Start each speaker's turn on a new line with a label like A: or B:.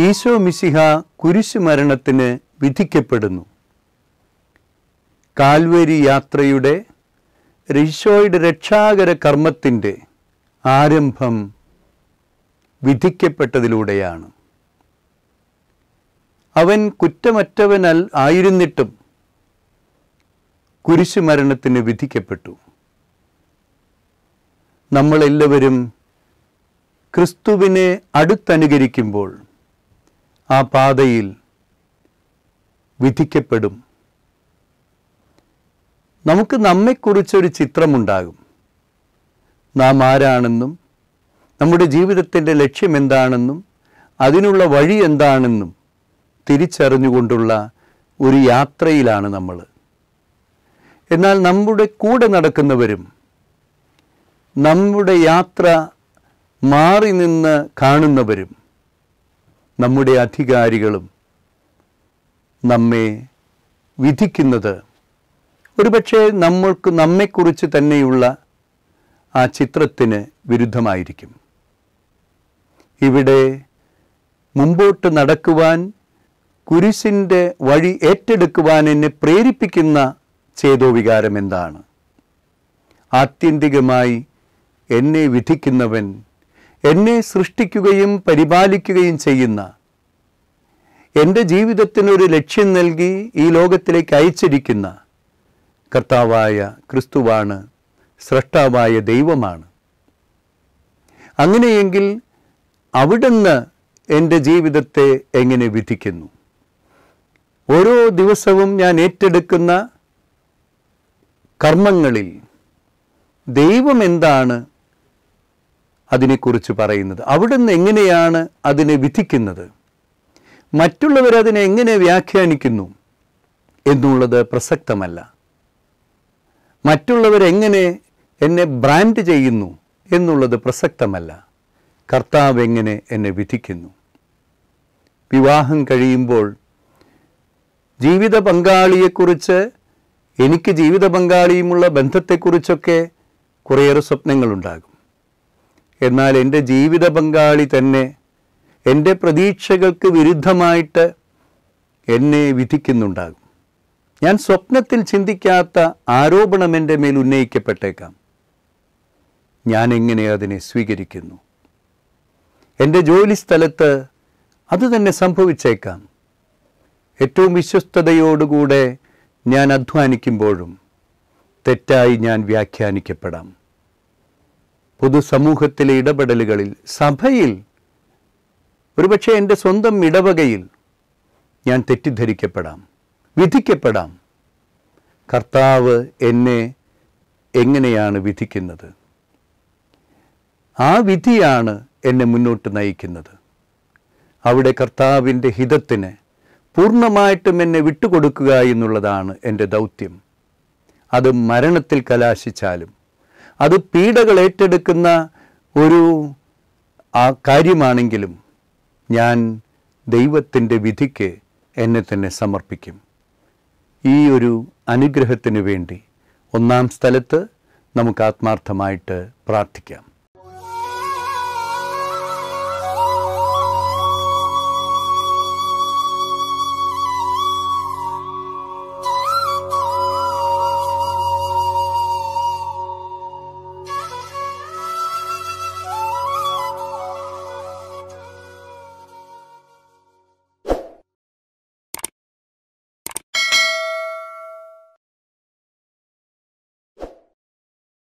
A: ഈശോ മിശിഹ കുരിശു മരണത്തിന് വിധിക്കപ്പെടുന്നു കാൽവരി യാത്രയുടെ ഈശോയുടെ രക്ഷാകര കർമ്മത്തിൻ്റെ ആരംഭം വിധിക്കപ്പെട്ടതിലൂടെയാണ് അവൻ കുറ്റമറ്റവനൽ ആയിരുന്നിട്ടും കുരിശുമരണത്തിന് വിധിക്കപ്പെട്ടു നമ്മളെല്ലാവരും ക്രിസ്തുവിനെ അടുത്തനുകരിക്കുമ്പോൾ ആ പാതയിൽ വിധിക്കപ്പെടും നമുക്ക് നമ്മെക്കുറിച്ചൊരു ചിത്രമുണ്ടാകും നാം ആരാണെന്നും നമ്മുടെ ജീവിതത്തിൻ്റെ ലക്ഷ്യം എന്താണെന്നും അതിനുള്ള വഴി എന്താണെന്നും തിരിച്ചറിഞ്ഞുകൊണ്ടുള്ള ഒരു യാത്രയിലാണ് നമ്മൾ എന്നാൽ നമ്മുടെ കൂടെ നടക്കുന്നവരും നമ്മുടെ യാത്ര മാറി നിന്ന് കാണുന്നവരും നമ്മുടെ അധികാരികളും നമ്മെ വിധിക്കുന്നത് ഒരുപക്ഷെ നമ്മൾക്ക് നമ്മെക്കുറിച്ച് തന്നെയുള്ള ആ ചിത്രത്തിന് വിരുദ്ധമായിരിക്കും ഇവിടെ മുമ്പോട്ട് നടക്കുവാൻ കുരിശിൻ്റെ വഴി ഏറ്റെടുക്കുവാൻ എന്നെ പ്രേരിപ്പിക്കുന്ന ചേതോവികാരം എന്താണ് ആത്യന്തികമായി എന്നെ വിധിക്കുന്നവൻ എന്നെ സൃഷ്ടിക്കുകയും പരിപാലിക്കുകയും ചെയ്യുന്ന എൻ്റെ ജീവിതത്തിനൊരു ലക്ഷ്യം നൽകി ഈ ലോകത്തിലേക്ക് അയച്ചിരിക്കുന്ന കർത്താവായ ക്രിസ്തുവാണ് സ്രഷ്ടാവായ ദൈവമാണ് അങ്ങനെയെങ്കിൽ അവിടുന്ന് എൻ്റെ ജീവിതത്തെ എങ്ങനെ വിധിക്കുന്നു ഓരോ ദിവസവും ഞാൻ ഏറ്റെടുക്കുന്ന കർമ്മങ്ങളിൽ ദൈവം എന്താണ് അതിനെക്കുറിച്ച് പറയുന്നത് അവിടുന്ന് എങ്ങനെയാണ് അതിനെ വിധിക്കുന്നത് മറ്റുള്ളവർ അതിനെ എങ്ങനെ വ്യാഖ്യാനിക്കുന്നു എന്നുള്ളത് പ്രസക്തമല്ല മറ്റുള്ളവരെങ്ങനെ എന്നെ ബ്രാൻഡ് ചെയ്യുന്നു എന്നുള്ളത് പ്രസക്തമല്ല കർത്താവ് എങ്ങനെ എന്നെ വിധിക്കുന്നു വിവാഹം കഴിയുമ്പോൾ ജീവിത പങ്കാളിയെക്കുറിച്ച് എനിക്ക് ജീവിത പങ്കാളിയുമുള്ള ബന്ധത്തെക്കുറിച്ചൊക്കെ കുറേയേറെ സ്വപ്നങ്ങളുണ്ടാകും എന്നാൽ എൻ്റെ ജീവിത പങ്കാളി തന്നെ എൻ്റെ പ്രതീക്ഷകൾക്ക് വിരുദ്ധമായിട്ട് എന്നെ വിധിക്കുന്നുണ്ടാകും ഞാൻ സ്വപ്നത്തിൽ ചിന്തിക്കാത്ത ആരോപണം എൻ്റെ മേൽ ഉന്നയിക്കപ്പെട്ടേക്കാം ഞാൻ എങ്ങനെ അതിനെ സ്വീകരിക്കുന്നു എൻ്റെ ജോലി സ്ഥലത്ത് അത് തന്നെ സംഭവിച്ചേക്കാം ഏറ്റവും വിശ്വസ്തയോടുകൂടെ ഞാൻ അധ്വാനിക്കുമ്പോഴും തെറ്റായി ഞാൻ വ്യാഖ്യാനിക്കപ്പെടാം പൊതുസമൂഹത്തിലെ ഇടപെടലുകളിൽ സഭയിൽ ഒരുപക്ഷെ എൻ്റെ സ്വന്തം ഇടവകയിൽ ഞാൻ തെറ്റിദ്ധരിക്കപ്പെടാം വിധിക്കപ്പെടാം കർത്താവ് എന്നെ എങ്ങനെയാണ് വിധിക്കുന്നത് ആ വിധിയാണ് എന്നെ മുന്നോട്ട് നയിക്കുന്നത് അവിടെ കർത്താവിൻ്റെ ഹിതത്തിന് പൂർണ്ണമായിട്ടും എന്നെ വിട്ടുകൊടുക്കുക എന്നുള്ളതാണ് എൻ്റെ ദൗത്യം അത് മരണത്തിൽ കലാശിച്ചാലും അത് പീഡകൾ ഏറ്റെടുക്കുന്ന ഒരു ആ കാര്യമാണെങ്കിലും ഞാൻ ദൈവത്തിൻ്റെ വിധിക്ക് എന്നെ തന്നെ സമർപ്പിക്കും ഈ ഒരു അനുഗ്രഹത്തിന് വേണ്ടി ഒന്നാം സ്ഥലത്ത് നമുക്ക് ആത്മാർത്ഥമായിട്ട് പ്രാർത്ഥിക്കാം